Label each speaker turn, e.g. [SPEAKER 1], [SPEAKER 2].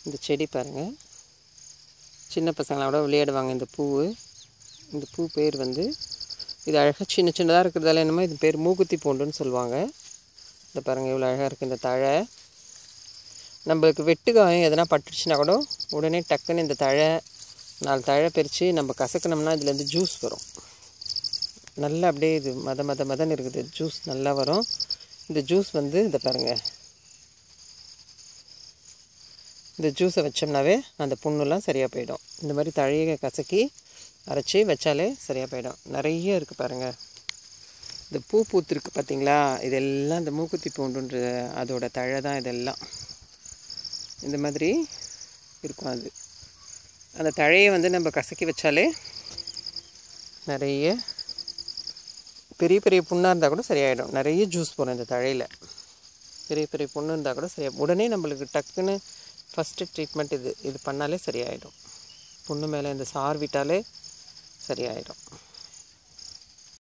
[SPEAKER 1] இந்த செடி பாருங்கள் சின்ன பசங்களோட விளையாடுவாங்க இந்த பூவு இந்த பூ பேர் வந்து இது அழகாக சின்ன சின்னதாக இருக்கிறதால என்னமோ இது பேர் மூக்குத்தி பூண்டுன்னு சொல்லுவாங்க இந்த பாருங்கள் இவ்வளோ அழகாக இருக்குது இந்த தழை நம்மளுக்கு வெட்டுக்காயம் எதனா பட்டுச்சுன்னா கூட உடனே டக்குன்னு இந்த தழை நாலு தழை பறித்து நம்ம கசக்கினோம்னா இதுலேருந்து ஜூஸ் வரும் நல்லா அப்படியே இது மத மத மதன்னு இருக்குது ஜூஸ் நல்லா வரும் இந்த ஜூஸ் வந்து இதை பாருங்கள் இந்த ஜூஸை வச்சோம்னாவே அந்த புண்ணுலாம் சரியாக போயிடும் இந்த மாதிரி தழையை கசக்கி அரைச்சி வச்சாலே சரியாக போயிடும் நிறைய இருக்குது பாருங்கள் இந்த பூ பூத்துருக்கு பார்த்தீங்களா இதெல்லாம் இந்த மூக்குத்தி பூண்டுன்ற அதோட தழை தான் இதெல்லாம் இந்த மாதிரி இருக்கும் அது அந்த தழையை வந்து நம்ம கசக்கி வச்சாலே நிறைய பெரிய பெரிய புண்ணாக இருந்தால் கூட சரியாயிடும் நிறைய ஜூஸ் போடும் இந்த தழையில் பெரிய பெரிய புண்ணு இருந்தால் கூட சரியா உடனே நம்மளுக்கு டக்குன்னு ஃபஸ்ட்டு ட்ரீட்மெண்ட் இது இது பண்ணாலே சரியாயிடும் புண்ணு மேலே இந்த சார் விட்டாலே சரியாயிடும்